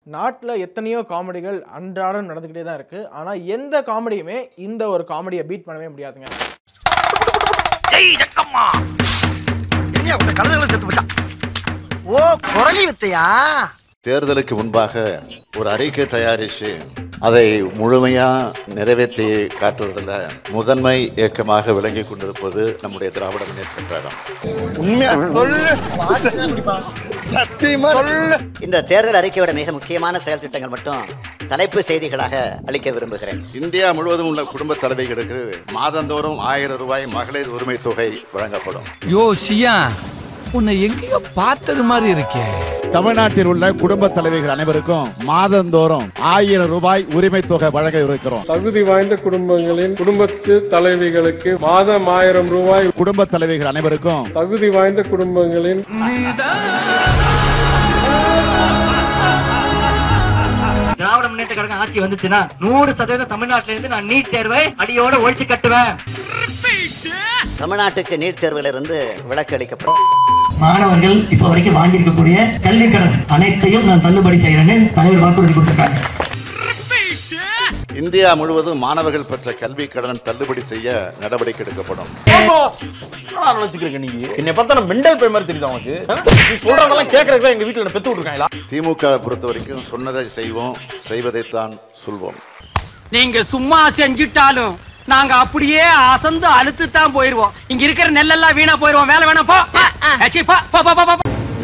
நாட்டில் எத்தனையோ காமெடிகள் அன்றாடம் நடந்துக்கிட்டே தான் இருக்கு ஆனால் எந்த காமெடியுமே இந்த ஒரு காமெடியை பீட் பண்ணவே முடியாதுங்க என்ன உங்க கழுதைகளை செத்து போச்சா ஓ குரலி வித்தையா தேர்தலுக்கு முன்பாக ஒரு அறிக்கை தயாரித்து அதை முழுமையா நிறைவேற்றி காட்டுறதுல முதன்மை இயக்கமாக விளங்கி கொண்டிருப்பது நம்முடைய திராவிட முன்னேற்ற கழகம் இந்த தேர்தல் அறிக்கையோட மிக முக்கியமான செயல் திட்டங்கள் மட்டும் தலைப்பு செய்திகளாக அளிக்க விரும்புகிறேன் இந்தியா முழுவதும் உள்ள குடும்ப தலைவிகளுக்கு மாதந்தோறும் ஆயிரம் ரூபாய் மகளிர் உரிமை தொகை வழங்கப்படும் யோ சியா உன்னை எங்கேயோ பார்த்தது மாதிரி இருக்கே தமிழ்நாட்டில் உள்ள குடும்ப தலைவிகள் அனைவருக்கும் மாதந்தோறும் ஆயிரம் ரூபாய் உரிமை தொகை வழங்க இருக்கிறோம் தகுதி வாய்ந்த குடும்பங்களின் குடும்பத்து தலைவிகளுக்கு மாதம் ஆயிரம் ரூபாய் குடும்ப தலைவிகள் அனைவருக்கும் தகுதி வாய்ந்த குடும்பங்களின் திராவிட முன்னேற்ற கழகம் ஆட்சி வந்துச்சுன்னா நூறு சதவீதம் தமிழ்நாட்டில இருந்து நான் நீட் தேர்வை அடியோட ஒழிச்சு கட்டுவேன் தமிழ்நாட்டுக்கு நீட் தேர்விலிருந்து விலக்கு அளிக்கப்படும் மாணவர்கள் இப்ப வரைக்கும் வாங்கியிருக்கக்கூடிய கல்வி கடன் அனைத்தையும் நான் தள்ளுபடி செய்யறேன்னு தலைவர் வாக்குறுதி கொடுத்திருக்காங்க இந்தியா முழுவதும் மாணவர்கள் பெற்ற கல்வி கடன் தள்ளுபடி செய்ய நடவடிக்கை எடுக்கப்படும் நினைச்சுக்கிறீங்க நீ என்னை பார்த்தா நான் மெண்டல் பே மாதிரி தெரியுது உனக்கு ஆ? நீ சொல்றதெல்லாம் கேட்கறதுக்கு எங்க வீட்டுல பெத்து விட்டுருக்காங்களா திமுக பொறுத்த வரைக்கும் சொன்னதை செய்வோம் செய்வதைத்தான் சொல்வோம் நீங்க சும்மா செஞ்சுட்டாலும் நாங்க அப்படியே அசந்து அழுத்து தான் போயிருவோம் இங்க இருக்கிற நெல்லெல்லாம் வீணா போயிருவோம் வேலை வேணா போ ஏச்சி, போ, போ, போ, போ, போ.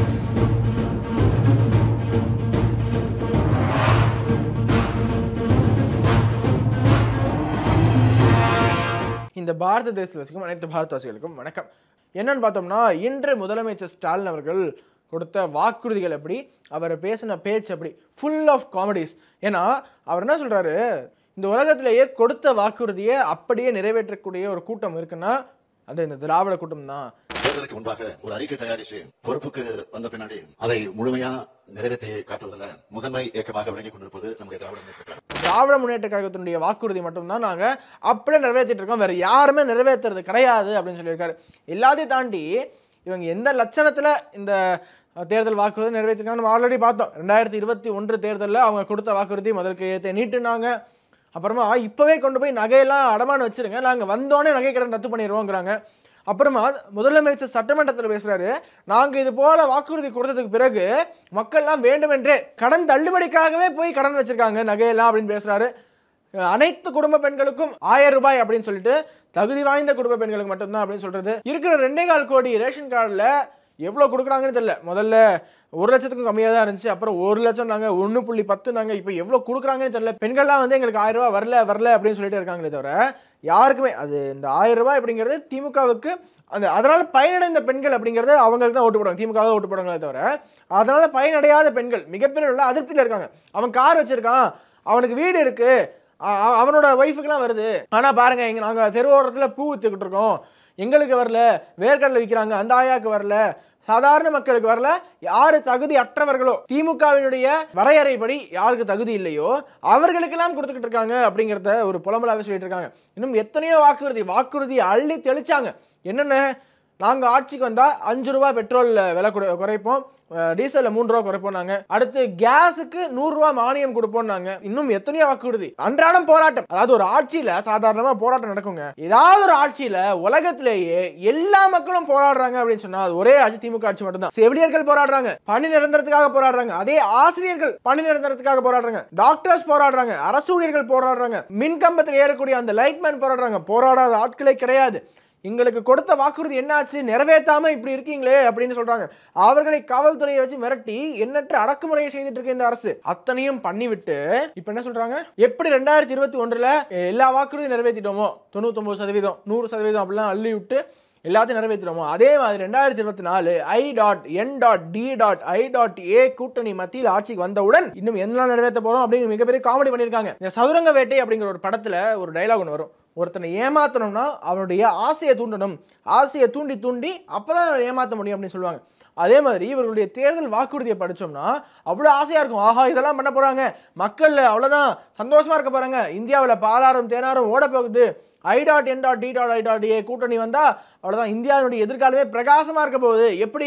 இந்த பாரத தேசவாசிக்கும் அனைத்து பாரதவாசிகளுக்கும் வணக்கம் என்னன்னு பார்த்தோம்னா இன்று முதலமைச்சர் ஸ்டாலின் அவர்கள் கொடுத்த வாக்குறுதிகள் எப்படி அவர் பேசின பேச்சு எப்படி ஃபுல் ஆஃப் காமெடிஸ் ஏன்னா அவர் என்ன சொல்றாரு இந்த உலகத்திலேயே கொடுத்த வாக்குறுதியை அப்படியே நிறைவேற்றக்கூடிய ஒரு கூட்டம் இருக்குன்னா அது இந்த திராவிட கூட்டம் தான் தேர்தலுக்கு முன்பாக ஒரு அறிக்கை தயாரித்து பொறுப்புக்கு வந்த பின்னாடி அதை முழுமையா நிறைவேற்றி காட்டுறதுல முதன்மை இயக்கமாக விளங்கி கொண்டிருப்பது நம்முடைய திராவிட முன்னேற்ற கழகம் திராவிட முன்னேற்ற கழகத்தினுடைய வாக்குறுதி மட்டும்தான் நாங்க அப்படியே நிறைவேற்றிட்டு இருக்கோம் வேற யாருமே நிறைவேற்றுறது கிடையாது அப்படின்னு சொல்லியிருக்காரு எல்லாத்தையும் தாண்டி இவங்க எந்த லட்சணத்துல இந்த அஹ், தேர்தல் வாக்குறுதி நிறைவேற்றிருக்காங்க நம்ம ஆல்ரெடி பார்த்தோம் ரெண்டாயிரத்தி இருபத்தி ஒன்று தேர்தலில் அவங்க கொடுத்த வாக்குறுதி முதல் கையெழுத்தை நீட்டுனாங்க அப்புறமா இப்போவே கொண்டு போய் நகையெல்லாம் அடமானம் வச்சிருங்க நாங்கள் வந்தோடனே நகை கடன் ரத்து பண்ணிடுவோங்கிறாங்க அப்புறமா முதலமைச்சர் சட்டமன்றத்தில் பேசுறாரு நாங்கள் இது போல வாக்குறுதி கொடுத்ததுக்கு பிறகு மக்கள்லாம் வேண்டுமென்றே கடன் தள்ளுபடிக்காகவே போய் கடன் வச்சிருக்காங்க நகையெல்லாம் அப்படின்னு பேசுறாரு அஹ் அனைத்து குடும்ப பெண்களுக்கும் ஆயிரம் ரூபாய் அப்படின்னு சொல்லிட்டு தகுதி வாய்ந்த குடும்ப பெண்களுக்கு மட்டும்தான் அப்படின்னு சொல்றது இருக்கிற ரெண்டே கால் கோடி ரேஷன் கார்டில் எவ்வளோ கொடுக்குறாங்கன்னு தெரியல முதல்ல ஒரு லட்சத்துக்கும் கம்மியாக தான் இருந்துச்சு அப்புறம் ஒரு லட்சம் நாங்கள் ஒன்று புள்ளி பத்து நாங்கள் இப்போ எவ்வளோ கொடுக்குறாங்கன்னு தெரியல பெண்கள்லாம் வந்து எங்களுக்கு ஆயிரம் ரூபாய் வரல வரல அப்படின்னு சொல்லிட்டு இருக்காங்களே தவிர யாருக்குமே அது இந்த ஆயிரம் ரூபாய் அப்படிங்கிறது திமுகவுக்கு அந்த அதனால பயனடைந்த பெண்கள் அப்படிங்கிறது அவங்களுக்கு தான் ஓட்டு போடுவாங்க திமுக தான் ஓட்டு போடுவாங்களே தவிர அதனால பயனடையாத பெண்கள் மிகப்பெரிய அளவுல அதிருப்தியில் இருக்காங்க அவன் கார் வச்சிருக்கான் அவனுக்கு வீடு இருக்கு அ- அ- அவனோட ஒய்ஃபுக்குலாம் வருது ஆனா பாருங்க எங்க நாங்க தெருவோரத்துல பூ வித்துக்கிட்டு இருக்கோம் எங்களுக்கு வரல வேர்க்கடலை விற்கிறாங்க அந்த ஆயாக்கு வரல சாதாரண மக்களுக்கு வரல யாரு தகுதி அற்றவர்களோ திமுகவினுடைய வரையறைப்படி யாருக்கு தகுதி இல்லையோ அவர்களுக்கெல்லாம் கொடுத்துக்கிட்டு இருக்காங்க அப்படிங்கிறத ஒரு புலம்பலாவே சொல்லிட்டு இருக்காங்க இன்னும் எத்தனையோ வாக்குறுதி வாக்குறுதி அள்ளி தெளிச்சாங்க என்னென்ன நாங்கள் ஆட்சிக்கு வந்தால் அஞ்சு ரூபா பெட்ரோல் விலை குறை- குறைப்போம் அஹ் டீசலில் மூணு ரூபா குறைப்போம் நாங்கள் அடுத்து கேஸுக்கு நூறுரூவா மானியம் கொடுப்போம் நாங்கள் இன்னும் எத்தனையோ வாக்குறுதி அன்றாடம் போராட்டம் அதாவது ஒரு ஆட்சியில் சாதாரணமாக போராட்டம் நடக்குங்க ஏதாவது ஒரு ஆட்சியில் உலகத்திலேயே எல்லா மக்களும் போராடுறாங்க அப்படின்னு சொன்னால் அது ஒரே ஆட்சி திமுக ஆட்சி மட்டும்தான் செவிலியர்கள் போராடுறாங்க பணி நிரந்தரத்துக்காக போராடுறாங்க அதே ஆசிரியர்கள் பணி நிரந்தரத்துக்காக போராடுறாங்க டாக்டர்ஸ் போராடுறாங்க அரசு ஊழியர்கள் போராடுறாங்க மின் கம்பத்தில் ஏறக்கூடிய அந்த லைட்மேன் போராடுறாங்க போராடாத ஆட்களே கிடையாது எங்களுக்கு கொடுத்த வாக்குறுதி என்னாச்சு நிறைவேற்றாம இப்படி இருக்கீங்களே அப்படின்னு சொல்றாங்க அவர்களை காவல்துறையை வச்சு மிரட்டி எண்ணற்ற அடக்குமுறையை செய்துட்டு இருக்கு இந்த அரசு அத்தனையும் பண்ணிவிட்டு இப்ப என்ன சொல்றாங்க எப்படி ரெண்டாயிரத்தி இருபத்தி ஒன்றுல எல்லா வாக்குறுதியும் நிறைவேற்றிட்டோமோ தொண்ணூத்தொன்பது சதவீதம் நூறு சதவீதம் அப்படிலாம் அள்ளி விட்டு எல்லாத்தையும் நிறைவேற்றிடுமோ அதே மாதிரி ரெண்டாயிரத்தி இருபத்தி நாலு I dot N dot D dot I dot A கூட்டணி மத்தியில் ஆட்சிக்கு வந்தவுடன் இன்னும் என்ன நிறைவேற்ற போறோம் அப்படிங்கிற மிகப்பெரிய காமெடி பண்ணியிருக்காங்க இந்த சதுரங்க வேட்டை அப்படிங்கிற ஒரு படத்துல ஒரு டைலாக் ஒன்று வரும் ஒருத்தனை ஏமாத்தணும்னா அவனுடைய ஆசையை தூண்டணும் ஆசையை தூண்டி தூண்டி அப்பதான் அவனை ஏமாத்த முடியும் அப்படின்னு சொல்லுவாங்க அதே மாதிரி இவர்களுடைய தேர்தல் வாக்குறுதியை படிச்சோம்னா அவ்வளோ ஆசையா இருக்கும் ஆஹா இதெல்லாம் பண்ண போறாங்க மக்கள் அவ்வளவுதான் சந்தோஷமா இருக்க போறாங்க இந்தியாவில் பாலாரும் தேனாரும் ஓட போகுது I dot N dot D dot I dot A கூட்டணி வந்தா அவ்வளவுதான் இந்தியாவினுடைய எதிர்காலமே பிரகாசமா இருக்க போகுது எப்படி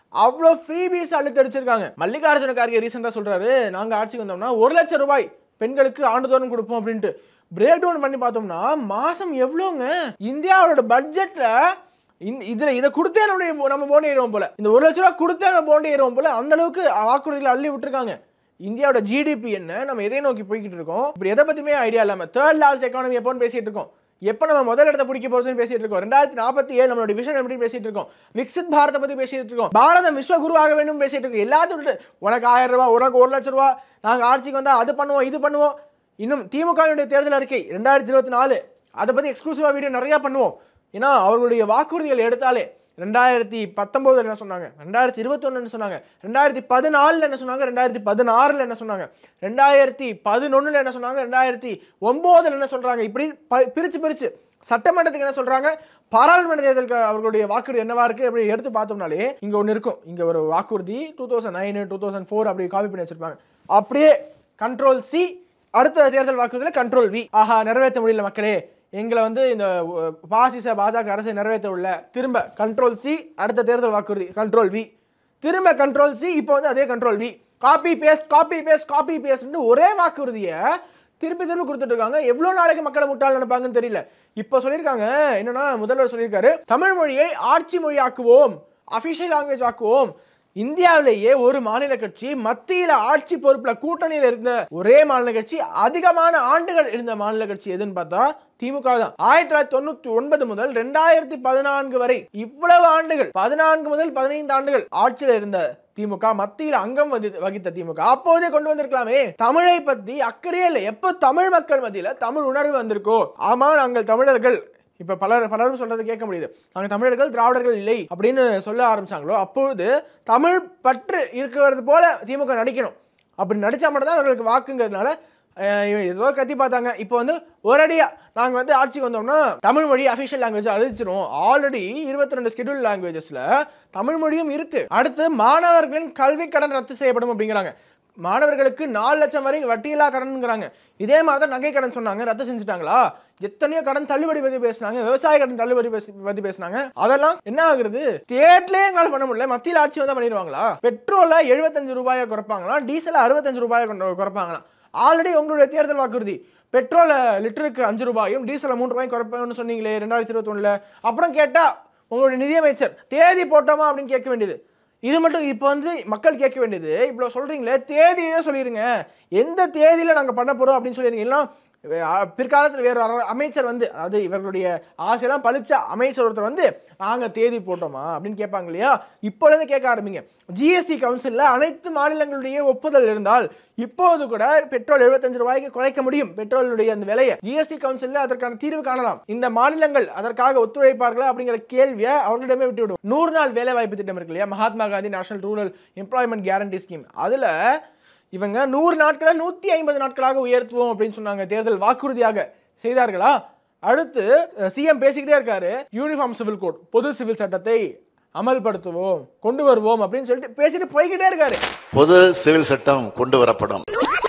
அவ்வளோ ஃப்ரீபீஸ் அழுத்தடிச்சிருக்காங்க மல்லிகார்ஜுன கார்கே ரீசெண்டாக சொல்றாரு நாங்க ஆட்சிக்கு வந்தோம்னா ஒரு லட்சம் ரூபாய் பெண்களுக்கு ஆண்டுதோறும் கொடுப்போம் அப்படின்ட்டு பிரேக் டவுன் பண்ணி பார்த்தோம்னா மாசம் எவ்வளோங்க இந்தியாவோட பட்ஜெட்ல இந்த இதுல இதை கொடுத்தே நம்மளுடைய நம்ம போண்டி ஏறுவோம் போல இந்த ஒரு லட்ச ரூபா கொடுத்தே நம்ம போண்டி ஏறுவோம் போல அந்த அளவுக்கு வாக்குறுதிகளை அள்ளி விட்டுருக்காங்க இந்தியாவோட ஜிடிபி என்ன நம்ம எதை நோக்கி போய்கிட்டு இருக்கோம் இப்படி எதை பத்தியுமே ஐடியா இல்லாம தேர்ட் லாஸ்ட் எக்கானமி எப்போன்னு பேசிட்டு இருக்கோம் எப்போ நம்ம முதல் இடத்த பிடிக்க போறதுன்னு பேசிட்டு இருக்கோம் ரெண்டாயிரத்தி நாற்பத்தி ஏழு நம்மளோட விஷன் எப்படி பேசிட்டு இருக்கோம் விக்சித் பாரத பத்தி பேசிட்டு இருக்கோம் பாரதம் விஸ்வகுரு ஆக வேண்டும் பேசிட்டு இருக்கோம் எல்லாத்தையும் விட்டுட்டு உனக்கு ஆயிரம் ரூபாய் உனக்கு ஒரு லட்சம் ரூபாய் நாங்க ஆட்சிக்கு வந்தா அது பண்ணுவோம் இது பண்ணுவோம் இன்னும் திமுகவினுடைய தேர்தல் அறிக்கை ரெண்டாயிரத்தி இருபத்தி நாலு அதை பத்தி எக்ஸ்க்ளூசிவா வீடியோ நிறைய பண்ணுவோம் ஏன்னா அவர்களுடைய வாக்குறுதிகள் எடுத்தாலே ரெண்டாயிரத்தி பத்தொம்போதுல என்ன சொன்னாங்க ரெண்டாயிரத்தி இருபத்தொன்னு சொன்னாங்க ரெண்டாயிரத்தி பதினாலில் என்ன சொன்னாங்க ரெண்டாயிரத்தி பதினாறில் என்ன சொன்னாங்க ரெண்டாயிரத்தி பதினொன்றில் என்ன சொன்னாங்க ரெண்டாயிரத்தி ஒம்போதில் என்ன சொல்றாங்க இப்படி ப- பிரிச்சு பிரிச்சு சட்டமன்றத்துக்கு என்ன சொல்றாங்க பாராளுமன்ற தேர்தலுக்கு அவர்களுடைய வாக்குறுதி என்னவா இருக்கு அப்படி எடுத்து பார்த்தோம்னாலே இங்க ஒன்று இருக்கும் இங்க ஒரு வாக்குறுதி two thousand nine two thousand four அப்படி காப்பி பண்ணி வச்சிருப்பாங்க அப்படியே கண்ட்ரோல் சி அடுத்த தேர்தல் வாக்குறுதியில் கண்ட்ரோல் வி ஆஹா நிறைவேற்ற முடியல மக்களே எங்களை வந்து இந்த அஹ், பாசிச பாஜக அரசை நிறைவேற்ற உள்ள திரும்ப கண்ட்ரோல் சி அடுத்த தேர்தல் வாக்குறுதி கண்ட்ரோல் வி திரும்ப கண்ட்ரோல் சி இப்போ வந்து அதே control V copy paste copy paste copy பேஸ்ட்னு ஒரே வாக்குறுதியை திருப்பி திருப்பி கொடுத்துட்டு இருக்காங்க எவ்வளவு நாளைக்கு மக்களை முட்டாள் நினைப்பாங்கன்னு தெரியல இப்போ சொல்லியிருக்காங்க என்னன்னா முதல்வர் சொல்லியிருக்காரு தமிழ் மொழியை ஆட்சி மொழியாக்குவோம் அபிஷியல் லாங்குவேஜ் ஆக்குவோம் இந்தியாவிலேயே ஒரு மாநில கட்சி மத்தியில ஆட்சி பொறுப்புல கூட்டணியில இருந்த ஒரே மாநில கட்சி அதிகமான ஆண்டுகள் இருந்த மாநில கட்சி எதுன்னு பார்த்தா திமுக தான் ஆயிரத்தி தொள்ளாயிரத்தி தொண்ணூத்தி ஒன்பது முதல் ரெண்டாயிரத்தி பதினான்கு வரை இவ்வளவு ஆண்டுகள் பதினான்கு முதல் பதினைந்து ஆண்டுகள் ஆட்சியில் இருந்த திமுக மத்தியில் அங்கம் வதி- வகித்த திமுக அப்போதே கொண்டு வந்திருக்கலாமே தமிழை பத்தி அக்கறையே இல்லை எப்போ தமிழ் மக்கள் மத்தியில தமிழ் உணர்வு வந்திருக்கோ ஆமா நாங்கள் தமிழர்கள் இப்ப பலர் பலரும் சொல்றது கேட்க முடியுது நாங்கள் தமிழர்கள் திராவிடர்கள் இல்லை அப்படின்னு சொல்ல ஆரம்பிச்சாங்களோ அப்பொழுது தமிழ் பற்று இருக்கிறது போல திமுக நடிக்கணும் அப்படி நடிச்சா மட்டும் தான் அவர்களுக்கு வாக்குங்கிறதுனால அஹ், இவன் ஏதோ கத்தி பார்த்தாங்க இப்போ வந்து ஒரேடியா நாங்கள் வந்து ஆட்சிக்கு வந்தோம்னா தமிழ் மொழி அஃபிஷியல் லாங்குவேஜ் அறிவிச்சிரும் ஆல்ரெடி இருபத்தி ரெண்டு ஸ்கெடியூல் லாங்குவேஜஸ்ல தமிழ் மொழியும் இருக்கு அடுத்து மாணவர்களின் கல்வி கடன் ரத்து செய்யப்படும் அப்படிங்கிறாங்க மாணவர்களுக்கு நாலு லட்சம் வரை வட்டியில்லா கடன்ங்கிறாங்க இதே மாதிரி தான் நகை கடன் சொன்னாங்க ரத்து செஞ்சுட்டாங்களா எத்தனையோ கடன் தள்ளுபடி பத்தி பேசுனாங்க விவசாய கடன் தள்ளுபடி பேசி- பத்தி பேசுனாங்க அதெல்லாம் என்ன ஆகுறது ஸ்டேட்லயே எங்களால் பண்ண முடியல மத்தியில் ஆட்சி வந்தா பண்ணிடுவாங்களா பெட்ரோலை எழுபத்தஞ்சு ரூபாயை குறைப்பாங்களா டீசலை அறுபத்தஞ்சு ரூபாயை கொண்டு குறைப்பாங்களா ஆல்ரெடி உங்களுடைய தேர்தல் வாக்குறுதி பெட்ரோல லிட்டருக்கு அஞ்சு ரூபாயும் டீசலை மூணு ரூபாயும் குறைப்பேன்னு சொன்னீங்களே ரெண்டாயிரத்தி இருபத்தொன்னுல அப்புறம் கேட்டா உங்களுடைய நிதியமைச்சர் தேதி போட்டோமா அப்படின்னு கேட்க வேண்டியது இது மட்டும் இப்போ வந்து மக்கள் கேட்க வேண்டியது இவ்வளோ சொல்றீங்களே தேதியே சொல்லிடுங்க எந்த தேதியில நாங்க பண்ண போறோம் அப்படின்னு சொல்லிடுங்க எல்லாம் பிற்காலத்தில் வேறு ஒரு அமைச்சர் வந்து அதாவது இவர்களுடைய ஆசையெல்லாம் பழிச்ச அமைச்சர் ஒருத்தர் வந்து நாங்க தேதி போட்டோமா அப்படின்னு கேட்பாங்க இல்லையா இப்போலேருந்து கேட்க ஆரம்பிங்க ஜிஎஸ்டி கவுன்சிலில் அனைத்து மாநிலங்களுடைய ஒப்புதல் இருந்தால் இப்போது கூட பெட்ரோல் எழுபத்தஞ்சு ரூபாய்க்கு குறைக்க முடியும் பெட்ரோலுடைய அந்த விலையை ஜிஎஸ்டி கவுன்சிலில் அதற்கான தீர்வு காணலாம் இந்த மாநிலங்கள் அதற்காக ஒத்துழைப்பார்களா அப்படிங்கிற கேள்வியை அவர்களிடமே விட்டு விடும் நூறு நாள் வேலை வாய்ப்பு திட்டம் இருக்கு இல்லையா Mahatma Gandhi National Rural Employment Guarantee Scheme அதுல இவங்க நூறு நாட்களை நூத்தி ஐம்பது நாட்களாக உயர்த்துவோம் அப்படின்னு சொன்னாங்க தேர்தல் வாக்குறுதியாக செய்தார்களா அடுத்து சிஎம் பேசிக்கிட்டே இருக்காரு யூனிஃபார்ம் சிவில் கோட் பொது சிவில் சட்டத்தை அமல்படுத்துவோம் கொண்டு வருவோம் அப்படின்னு சொல்லிட்டு பேசிட்டு போய்கிட்டே இருக்காரு பொது சிவில் சட்டம் கொண்டு வரப்படும்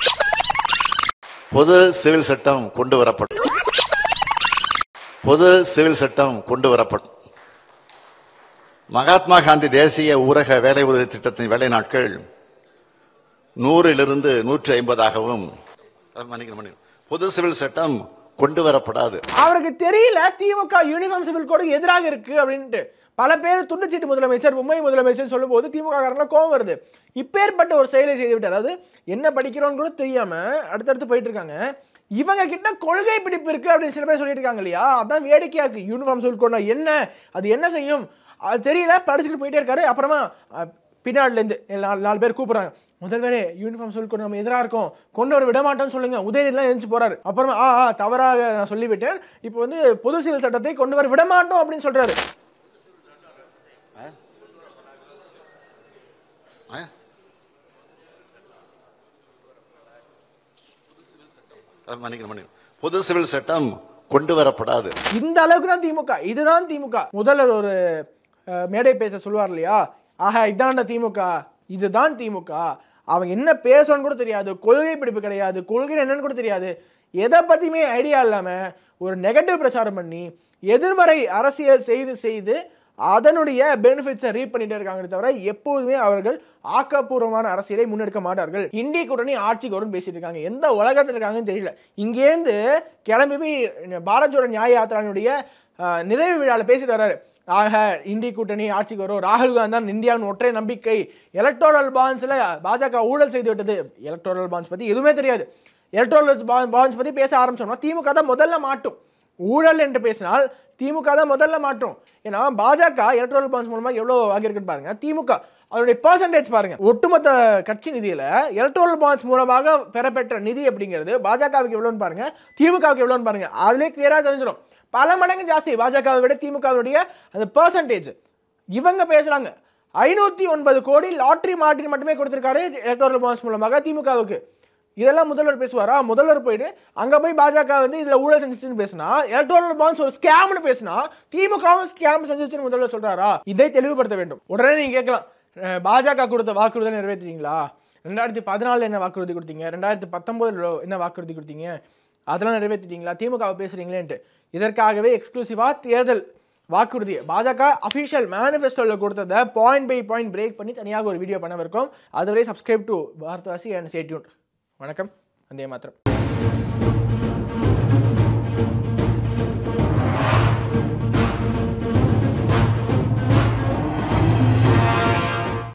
பொது சிவில் சட்டம் கொண்டு வரப்படும் பொது சிவில் சட்டம் கொண்டு வரப்படும் மகாத்மா காந்தி தேசிய ஊரக வேலை உறுதி திட்டத்தின் வேலை நாட்கள் நூறிலிருந்து நூற்றி ஐம்பதாகவும் மன்னிக்கணும் மன்னிக்கணும். பொது சிவில் சட்டம் கொண்டு வரப்படாது அவருக்கு தெரியல திமுக யூனிஃபார்ம் சிவில் கோடு எதிராக இருக்கு அப்படின்ட்டு பல பேர் துண்டுச்சீட்டு முதலமைச்சர் மும்பை முதலமைச்சர் சொல்லும்போது திமுக காரங்கள கோவம் வருது இப்பேற்பட்ட ஒரு செயலை செய்துவிட்டு அதாவது என்ன படிக்கிறோம்னு கூட தெரியாம அடுத்தடுத்து போயிட்டு இருக்காங்க இவங்க கிட்ட கொள்கை பிடிப்பு இருக்கு அப்படின்னு சில பேர் சொல்லிட்டு இருக்காங்க இல்லையா அதான் வேடிக்கையா இருக்கு யூனிஃபார்ம் சிவில் கோட்னா என்ன அது என்ன செய்யும் அது தெரியல படிச்சுட்டு போயிட்டே இருக்காரு அப்புறமா அஹ், பின்னாடில இருந்து நாலு நாலு பேர் கூப்பிடுறாங்க முதல்வரே யூனிஃபார்ம் சொல்லி கொண்டு நம்ம எதிராக இருக்கோம் கொண்டு வர விட மாட்டோம்னு சொல்லுங்க உதயநிதிலாம் எழுந்து போறாரு அப்புறமா ஆ ஆ தவறாக நான் சொல்லிவிட்டேன் இப்போ வந்து பொது சிவில் சட்டத்தை கொண்டு வர விட மாட்டோம் அப்படின்னு சொல்றாரு மன்னிக்கணும் மன்னிக்கணும். பொது சிவில் சட்டம் கொண்டு வரப்படாது இந்த அளவுக்கு தான் திமுக இதுதான் திமுக முதல்வர் ஒரு அஹ், மேடை பேச சொல்லுவார் இல்லையா ஆஹா இதாண்ட திமுக இதுதான் திமுக அவங்க என்ன பேசணும்னு கூட தெரியாது கொள்கை பிடிப்பு கிடையாது கொள்கை என்னன்னு கூட தெரியாது எதை பத்தியுமே ஐடியா இல்லாம ஒரு நெகட்டிவ் பிரச்சாரம் பண்ணி எதிர்மறை அரசியல் செய்து செய்து அதனுடைய பெனிஃபிட்ஸை ரீட் பண்ணிட்டே இருக்காங்களே தவிர எப்போதுமே அவர்கள் ஆக்கப்பூர்வமான அரசியலை முன்னெடுக்க மாட்டார்கள் இந்திய கூட்டணி ஆட்சிக்கு வரும்னு பேசிட்டு இருக்காங்க எந்த உலகத்தில் இருக்காங்கன்னு தெரியல இங்கேருந்து கிளம்பி போய் பாரத் ஜோடோ நியாய யாத்திரானுடைய அஹ், நிறைவு விழாவில் பேசிட்டு வர்றாரு ஆக இந்திய கூட்டணி ஆட்சிக்கு வரும் ராகுல் காந்தி தான் இந்தியாவின் ஒற்றை நம்பிக்கை எலக்டோரல் பாண்ட்ஸில் பாஜக ஊழல் செய்து விட்டது எலக்டோரல் பாண்ட்ஸ் பற்றி எதுவுமே தெரியாது எலக்டோரல் பாண்ட்ஸ் பற்றி பேச ஆரம்பிச்சோம்னா திமுக தான் முதல்ல மாட்டும் ஊழல் என்று பேசினால் திமுக தான் முதல்ல மாட்டும் ஏன்னா பாஜக எலக்ட்ரல் பாண்ட்ஸ் மூலமா எவ்வளோ வாங்கியிருக்குன்னு பாருங்க திமுக அதனுடைய பர்சன்டேஜ் பாருங்க ஒட்டுமொத்த கட்சி நிதியில எலக்ட்ரல் பாண்ட்ஸ் மூலமாக பெறப்பெற்ற நிதி அப்படிங்கிறது பாஜகவுக்கு எவ்வளோன்னு பாருங்க திமுகவுக்கு எவ்வளோன்னு பாருங்க அதுலேயே கிளியராக தெரிஞ்சிடும் பல மடங்கு ஜாஸ்தி பாஜகவை விட திமுகவுடைய அந்த பர்சன்டேஜ் இவங்க பேசுறாங்க ஐநூத்தி ஒன்பது கோடி லாட்டரி மாற்றி மட்டுமே கொடுத்திருக்காரு எலக்ட்ரல் பாண்ட்ஸ் மூலமாக திமுகவுக்கு இதெல்லாம் முதல்வர் பேசுவாரா முதல்வர் போயிட்டு அங்க போய் பாஜக வந்து இதுல ஊழல் செஞ்சுச்சுன்னு பேசினா எலக்ட்ரல் பாண்ட்ஸ் ஒரு ஸ்கேம்னு பேசினா திமுகவும் ஸ்கேம் செஞ்சுச்சுன்னு முதல்வர் சொல்றாரா இதை தெளிவுபடுத்த வேண்டும் உடனே நீங்க கேட்கலாம் அஹ், பாஜக கொடுத்த வாக்குறுதி நிறைவேற்றுறீங்களா ரெண்டாயிரத்தி பதினாலில் என்ன வாக்குறுதி கொடுத்தீங்க ரெண்டாயிரத்தி பத்தொம்போதுல என்ன வாக்குறுதி கொடுத்தீங்க அதெல்லாம் நிறைவேற்றிட்டீங்களா திமுக பேசுறீங்களேன்ட்டு இதற்காகவே எக்ஸ்க்ளூசிவா தேர்தல் வாக்குறுதி பாஜக அஃபிஷியல் மேனிஃபெஸ்டோவில் கொடுத்ததை பாயிண்ட் பை பாயிண்ட் பிரேக் பண்ணி தனியாக ஒரு வீடியோ பண்ணவிருக்கோம் அதுவரை subscribe to Bharatvasi and stay tuned வணக்கம் வந்தே மாத்திரம்